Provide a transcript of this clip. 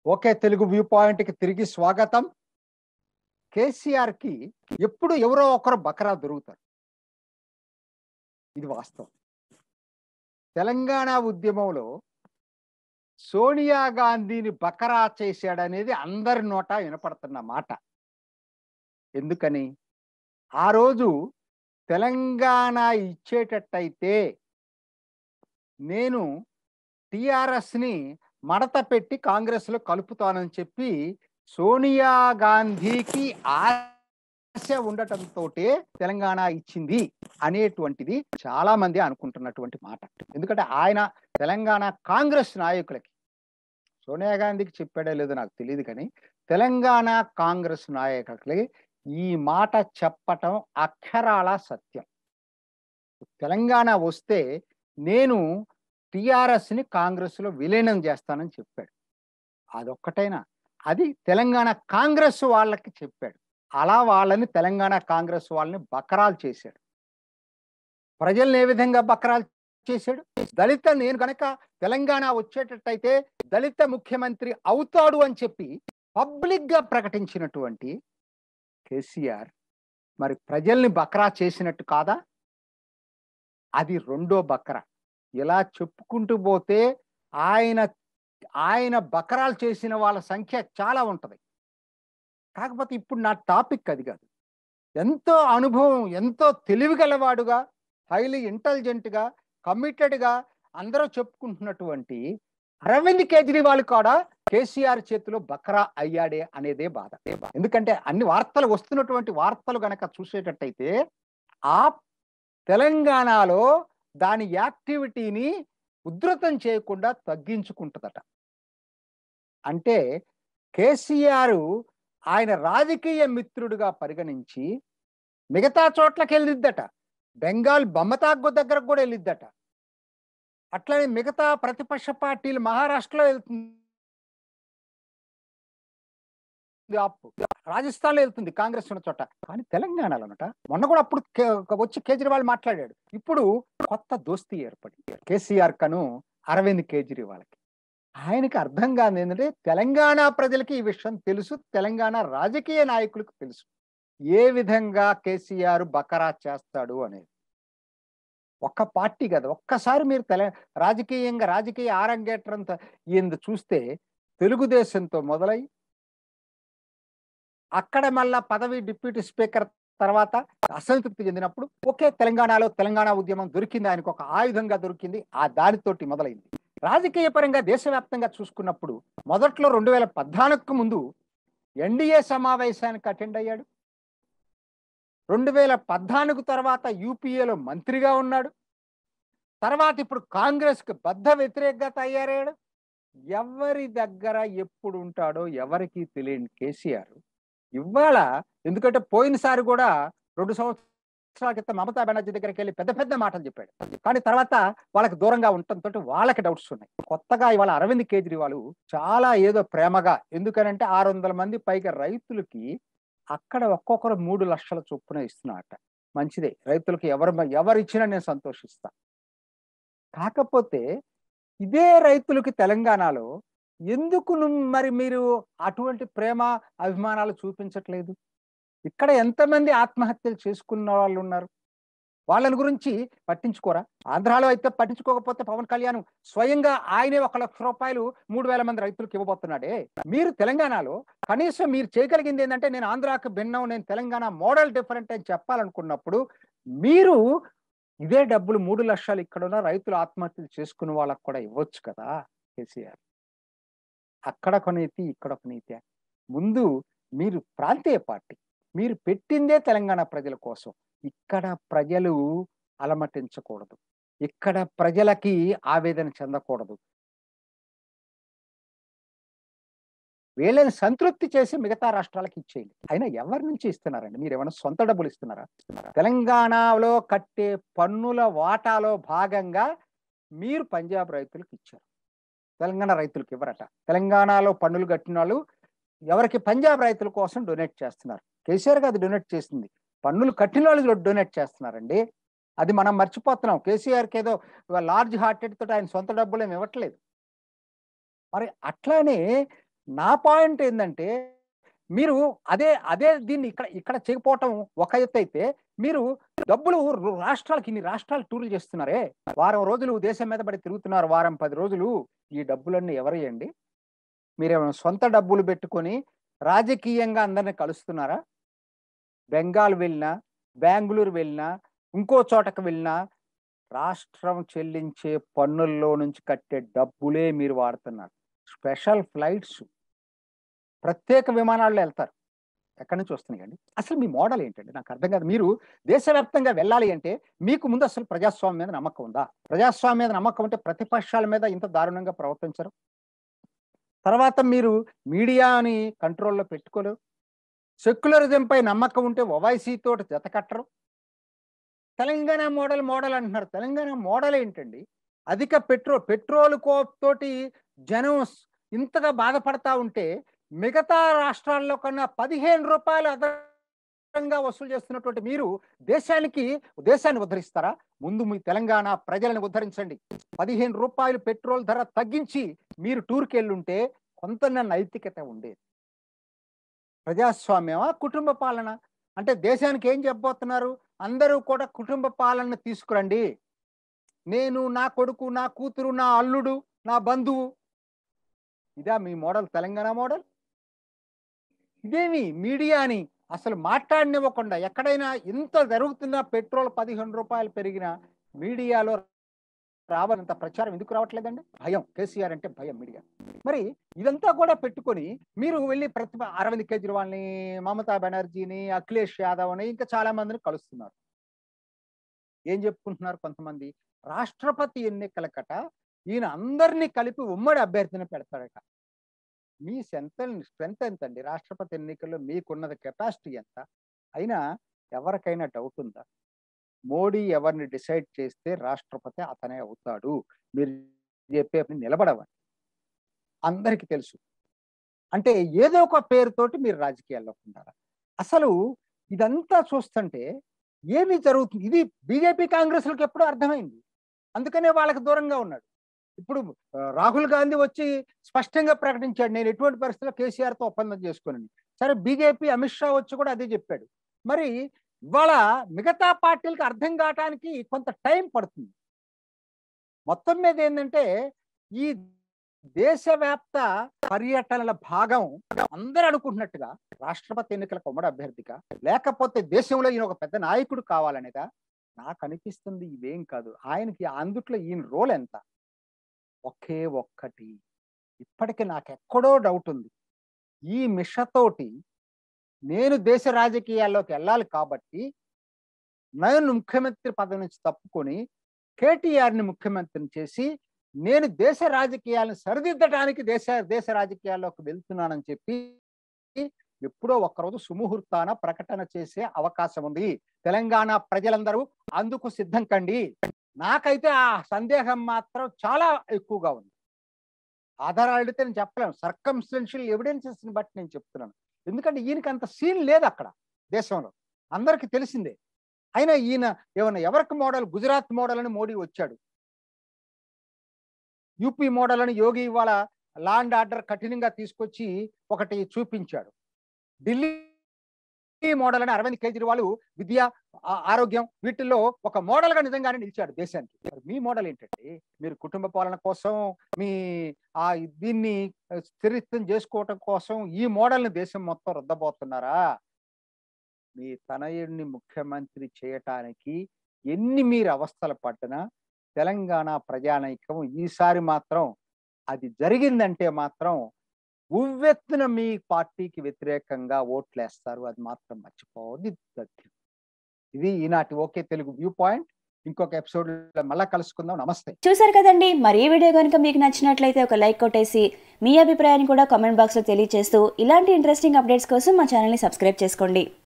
okay Telugu view point కి తిరిగి స్వాగతం కేసీఆర్ కి ఎప్పుడు ఎవరో ఒకరు బకరా దొరుకుతారు ఇది వాస్తవం తెలంగాణ ఉద్యమంలో సోనియా గాంధీని బకరా చేశాడనేది అందరి నోట వినపడుతున్న మాట ఎందుకని ఆ రోజు తెలంగాణ ఇచ్చేటట్టయితే నేను టిఆర్ఎస్ని మడత పెట్టి కాంగ్రెస్లో కలుపుతానని చెప్పి సోనియా గాంధీకి ఆశ ఉండటంతో తెలంగాణ ఇచ్చింది అనేటువంటిది చాలా మంది అనుకుంటున్నటువంటి మాట ఎందుకంటే ఆయన తెలంగాణ కాంగ్రెస్ నాయకులకి సోనియా గాంధీకి చెప్పాడో లేదో నాకు తెలియదు కానీ తెలంగాణ కాంగ్రెస్ నాయకులకి ఈ మాట చెప్పటం అక్షరాల సత్యం తెలంగాణ వస్తే నేను టిఆర్ఎస్ని కాంగ్రెస్లో విలీనం చేస్తానని చెప్పాడు అదొక్కటైనా అది తెలంగాణ కాంగ్రెస్ వాళ్ళకి చెప్పాడు అలా వాళ్ళని తెలంగాణ కాంగ్రెస్ వాళ్ళని బకరాలు చేశాడు ప్రజల్ని ఏ విధంగా బకరాలు చేశాడు దళిత నేను కనుక తెలంగాణ వచ్చేటట్టయితే దళిత ముఖ్యమంత్రి అవుతాడు అని చెప్పి పబ్లిక్ గా ప్రకటించినటువంటి కేసీఆర్ మరి ప్రజల్ని బకరా చేసినట్టు కాదా అది రెండో బకరా ఇలా చెప్పుకుంటూ పోతే ఆయన ఆయన బకరాలు చేసిన వాళ్ళ సంఖ్య చాలా ఉంటది కాకపోతే ఇప్పుడు నా టాపిక్ అది కాదు ఎంతో అనుభవం ఎంతో తెలివిగలవాడుగా హైలీ ఇంటెలిజెంట్గా కమిటెడ్గా అందరూ చెప్పుకుంటున్నటువంటి అరవింద్ కేజ్రీవాల్ కూడా కేసీఆర్ చేతిలో బకరా అయ్యాడే అనేదే బాధ ఎందుకంటే అన్ని వార్తలు వస్తున్నటువంటి వార్తలు గనక చూసేటట్టయితే ఆ తెలంగాణలో దాని యాక్టివిటీని ఉధృతం చేయకుండా తగ్గించుకుంటుందట అంటే కేసీఆర్ ఆయన రాజకీయ మిత్రుడిగా పరిగణించి మిగతా చోట్లకి వెళ్ళిద్దట బెంగాల్ బొమ్మతాగ్గు దగ్గరకు కూడా వెళ్ళిద్దట అట్లనే మిగతా ప్రతిపక్ష పార్టీలు మహారాష్ట్రలో వెళ్తుంది రాజస్థాన్లో వెళ్తుంది కాంగ్రెస్ ఉన్న చోట కానీ తెలంగాణలో అనట మొన్న కూడా అప్పుడు వచ్చి కేజ్రీవాల్ మాట్లాడాడు ఇప్పుడు కొత్త దోస్తీ ఏర్పడింది కేసీఆర్ కను అరవింద్ కేజ్రీవాల్కి ఆయనకి అర్థం కాదు ఏంటంటే తెలంగాణ ప్రజలకి ఈ విషయం తెలుసు తెలంగాణ రాజకీయ నాయకులకు తెలుసు ఏ విధంగా కేసీఆర్ బకరా చేస్తాడు అనేది ఒక్క పార్టీ కదా ఒక్కసారి మీరు తెల రాజకీయంగా రాజకీయ ఆరంగేట్రంత ఈయన చూస్తే తెలుగుదేశంతో మొదలై అక్కడ మళ్ళా పదవి డిప్యూటీ స్పీకర్ తర్వాత అసంతృప్తి చెందినప్పుడు ఒకే తెలంగాణలో తెలంగాణ ఉద్యమం దొరికింది ఆయనకు ఒక ఆయుధంగా దొరికింది ఆ దానితోటి మొదలైంది రాజకీయ పరంగా దేశవ్యాప్తంగా చూసుకున్నప్పుడు మొదట్లో రెండు వేల పద్నాలుగుకు ముందు ఎన్డీఏ సమావేశానికి అటెండ్ అయ్యాడు రెండు వేల పద్నాలుగు తర్వాత యూపీఏలో మంత్రిగా ఉన్నాడు తర్వాత ఇప్పుడు కాంగ్రెస్కి బద్ధ వ్యతిరేకంగా తయారయ్యాడు ఎవరి దగ్గర ఎప్పుడు ఉంటాడో ఎవరికి తెలియని కేసీఆర్ ఇవాళ ఎందుకంటే పోయినసారి కూడా రెండు సంవత్సరాల క్రితం మమతా బెనర్జీ దగ్గరికి వెళ్ళి పెద్ద పెద్ద మాటలు చెప్పాడు కానీ తర్వాత వాళ్ళకి దూరంగా ఉండటంతో వాళ్ళకి డౌట్స్ ఉన్నాయి కొత్తగా ఇవాళ అరవింద్ కేజ్రీవాల్ చాలా ఏదో ప్రేమగా ఎందుకనంటే ఆరు వందల మంది పైగా రైతులకి అక్కడ ఒక్కొక్కరు మూడు లక్షల చొప్పున ఇస్తున్నట మంచిదే రైతులకు ఎవరు ఎవరు ఇచ్చినా నేను సంతోషిస్తా కాకపోతే ఇదే రైతులకి తెలంగాణలో ఎందుకు మరి మీరు అటువంటి ప్రేమ అభిమానాలు చూపించట్లేదు ఇక్కడ ఎంతమంది ఆత్మహత్యలు చేసుకున్న వాళ్ళు ఉన్నారు వాళ్ళని గురించి పట్టించుకోరా ఆంధ్రాలో అయితే పట్టించుకోకపోతే పవన్ కళ్యాణ్ స్వయంగా ఆయనే ఒక లక్ష రూపాయలు మూడు వేల మంది రైతులకు ఇవ్వబోతున్నాడే మీరు తెలంగాణలో కనీసం మీరు చేయగలిగింది ఏంటంటే నేను ఆంధ్రాకు భిన్నం నేను తెలంగాణ మోడల్ డిఫరెంట్ అని చెప్పాలనుకున్నప్పుడు మీరు ఇదే డబ్బులు మూడు లక్షలు ఇక్కడున్న రైతులు ఆత్మహత్యలు చేసుకున్న వాళ్ళకు కూడా ఇవ్వచ్చు కదా కేసీఆర్ అక్కడ ఒక నీతి ఇక్కడ ఒక నీతి ముందు మీరు ప్రాంతీయ పార్టీ మీరు పెట్టిందే తెలంగాణ ప్రజల కోసం ఇక్కడ ప్రజలు అలమటించకూడదు ఇక్కడ ప్రజలకి ఆవేదన చెందకూడదు వీళ్ళని సంతృప్తి చేసి మిగతా రాష్ట్రాలకు ఇచ్చేయండి అయినా ఎవరి నుంచి ఇస్తున్నారండి మీరు ఏమైనా సొంత డబ్బులు ఇస్తున్నారా తెలంగాణలో కట్టే పన్నుల వాటాలో భాగంగా మీరు పంజాబ్ రైతులకు ఇచ్చారు తెలంగాణ రైతులకు ఇవ్వరట తెలంగాణలో పన్నులు కట్టిన వాళ్ళు ఎవరికి పంజాబ్ రైతుల కోసం డొనేట్ చేస్తున్నారు కేసీఆర్ అది డొనేట్ చేసింది పన్నులు కట్టిన వాళ్ళు డొనేట్ చేస్తున్నారండి అది మనం మర్చిపోతున్నాం కేసీఆర్కి ఏదో లార్జ్ హార్టెడ్ తోటి ఆయన సొంత డబ్బులు ఏమి ఇవ్వట్లేదు మరి అట్లానే నా పాయింట్ ఏంటంటే మీరు అదే అదే దీన్ని ఇక్కడ ఇక్కడ చేయకపోవటం ఒక ఎత్తు అయితే మీరు డబ్బులు రు- రాష్ట్రాలకి ఇన్ని రాష్ట్రాలు టూర్లు చేస్తున్నారే వారం రోజులు దేశం మీద పడి తిరుగుతున్నారు వారం పది రోజులు ఈ డబ్బులన్నీ ఎవరియండి మీరేమైనా సొంత డబ్బులు పెట్టుకొని రాజకీయంగా అందరిని కలుస్తున్నారా బెంగాల్ వెళ్ళినా బెంగళూరు వెళ్ళినా ఇంకో చోటకు వెళ్ళినా రాష్ట్రం చెల్లించే పన్నుల్లో నుంచి కట్టే డబ్బులే మీరు వాడుతున్నారు స్పెషల్ ఫ్లైట్స్ ప్రత్యేక విమానాల్లో వెళ్తారు ఎక్కడి నుంచి వస్తున్నాయండి అసలు మీ మోడల్ ఏంటండి నాకు అర్థం కాదు మీరు దేశవ్యాప్తంగా వెళ్ళాలి అంటే మీకు ముందు అసలు ప్రజాస్వామ్యం మీద నమ్మకం ఉందా ప్రజాస్వామ్యం మీద నమ్మకం ఉంటే ప్రతిపక్షాల మీద ఇంత దారుణంగా ప్రవర్తించరు తర్వాత మీరు మీడియాని కంట్రోల్లో పెట్టుకోలేరు సెక్యులరిజం పై నమ్మకం ఉంటే ఓవైసీ తోటి జత కట్టరు తెలంగాణ మోడల్ మోడల్ అంటున్నారు తెలంగాణ మోడల్ ఏంటండి అధిక పెట్రోల్ పెట్రోల్ కోప్ తోటి జనం స్- ఇంతగా బాధపడతా ఉంటే మిగతా రాష్ట్రాల్లో కన్నా పదిహేను రూపాయలు అదనంగా వసూలు చేస్తున్నటువంటి మీరు దేశానికి దేశాన్ని ఉద్ధరిస్తారా ముందు మీ తెలంగాణ ప్రజలను ఉద్ధరించండి పదిహేను రూపాయలు పెట్రోల్ ధర తగ్గించి మీరు టూర్కి వెళ్ళుంటే కొంత నైతికత ఉండేది ప్రజాస్వామ్యమా కుటుంబ పాలన అంటే దేశానికి ఏం చెప్పబోతున్నారు అందరూ కూడా కుటుంబ పాలన తీసుకురండి నేను నా కొడుకు నా కూతురు నా అల్లుడు నా బంధువు ఇదా మీ మోడల్ తెలంగాణ మోడల్ ఇదేమి మీడియాని అసలు మాట్లాడనివ్వకుండా ఎక్కడైనా ఇంత జరుగుతున్న పెట్రోల్ పదిహేను రూపాయలు పెరిగిన మీడియాలో రావాలంత ప్రచారం ఎందుకు రావట్లేదండి భయం కేసీఆర్ అంటే భయం మీడియా మరి ఇదంతా కూడా పెట్టుకొని మీరు వెళ్ళి ప్రతిభ అరవింద్ కేజ్రీవాల్ని మమతా బెనర్జీని అఖిలేష్ యాదవ్ అని ఇంకా చాలా మందిని కలుస్తున్నారు ఏం చెప్పుకుంటున్నారు కొంతమంది రాష్ట్రపతి ఎన్నికలకట ఈయన అందరినీ కలిపి ఉమ్మడి అభ్యర్థిని పెడతాడట మీ ఎంత స్ట్రెంత్ ఎంత అండి రాష్ట్రపతి ఎన్నికల్లో మీకున్నది కెపాసిటీ ఎంత అయినా ఎవరికైనా డౌట్ ఉందా మోడీ ఎవరిని డిసైడ్ చేస్తే రాష్ట్రపతి అతనే అవుతాడు మీరు చెప్పే పని నిలబడవండి అందరికీ తెలుసు అంటే ఏదో ఒక పేరుతోటి మీరు రాజకీయాల్లో ఉండాలి అసలు ఇదంతా చూస్తుంటే ఏమి జరుగుతుంది ఇది బీజేపీ కాంగ్రెస్లకు ఎప్పుడూ అర్థమైంది అందుకనే వాళ్ళకి దూరంగా ఉన్నాడు ఇప్పుడు ఆ, రాహుల్ గాంధీ వచ్చి స్పష్టంగా ప్రకటించాడు నేను ఎటువంటి పరిస్థితుల్లో కేసీఆర్తో ఒప్పందం చేసుకోనని సరే బీజేపీ అమిత్ షా వచ్చి కూడా అదే చెప్పాడు మరి ఇవాళ మిగతా పార్టీలకు అర్థం కావటానికి కొంత టైం పడుతుంది మొత్తం మీద ఏంటంటే ఈ దేశవ్యాప్త పర్యటనల భాగం అందరూ అనుకుంటున్నట్టుగా రాష్ట్రపతి ఎన్నికలకు ఉమ్మడి అభ్యర్థిగా లేకపోతే దేశంలో ఈయన ఒక పెద్ద నాయకుడు కావాలనేదా నాకు అనిపిస్తుంది ఇవేం కాదు ఆయనకి అందుట్లో ఈయన రోల్ ఎంత ఒకే ఒక్కటి ఇప్పటికి నాకు ఎక్కడో డౌట్ ఉంది ఈ మిషతోటి నేను దేశ రాజకీయాల్లోకి వెళ్ళాలి కాబట్టి నేను ముఖ్యమంత్రి పదవి నుంచి తప్పుకొని కేటీఆర్ని ముఖ్యమంత్రిని చేసి నేను దేశ రాజకీయాలను సరిదిద్దడానికి దేశ దేశ రాజకీయాల్లోకి వెళ్తున్నానని చెప్పి ఎప్పుడో ఒక్కరోజు సుముహూర్తాన ప్రకటన చేసే అవకాశం ఉంది తెలంగాణ ప్రజలందరూ అందుకు సిద్ధం కండి నాకైతే ఆ సందేహం మాత్రం చాలా ఎక్కువగా ఉంది ఆధారాలు అడిగితే నేను చెప్పలేను సర్కంస్టెన్షియల్ ఎవిడెన్సెస్ ని బట్టి నేను చెప్తున్నాను ఎందుకంటే ఈయనకి అంత సీన్ లేదు అక్కడ దేశంలో అందరికి తెలిసిందే అయినా ఈయన ఏమన్నా ఎవరికి మోడల్ గుజరాత్ మోడల్ అని మోడీ వచ్చాడు యూపీ మోడల్ అని యోగి ఇవాళ లా అండ్ ఆర్డర్ కఠినంగా తీసుకొచ్చి ఒకటి చూపించాడు ఢిల్లీ మోడల్ అని అరవింద్ కేజ్రీవాల్ విద్య ఆ- ఆరోగ్యం వీటిల్లో ఒక మోడల్ గా నిజంగానే నిలిచాడు దేశానికి మరి మీ మోడల్ ఏంటంటే మీరు కుటుంబ పాలన కోసం మీ ఆ దీన్ని స్థిరిత్వం చేసుకోవటం కోసం ఈ మోడల్ ని దేశం మొత్తం రుద్దబోతున్నారా మీ తనయుడిని ముఖ్యమంత్రి చేయటానికి ఎన్ని మీరు అవస్థలు పట్టినా తెలంగాణ ప్రజానైక్యం ఈసారి మాత్రం అది జరిగిందంటే మాత్రం ఉవ్వెత్తున మీ పార్టీకి వ్యతిరేకంగా ఓట్లేస్తారు అది మాత్రం మర్చిపోవద్దు ఇది సత్యం ఇది ఈనాటి ఓకే తెలుగు వ్యూ పాయింట్ ఇంకొక ఎపిసోడ్ మళ్ళా కలుసుకుందాం నమస్తే చూసారు కదండి మరి ఈ వీడియో కనుక మీకు నచ్చినట్లయితే ఒక లైక్ కొట్టేసి మీ అభిప్రాయాన్ని కూడా కామెంట్ బాక్స్లో తెలియజేస్తూ ఇలాంటి ఇంట్రెస్టింగ్ అప్డేట్స్ కోసం మా ఛానల్ని సబ్స్క్రైబ్ చేసుకోండి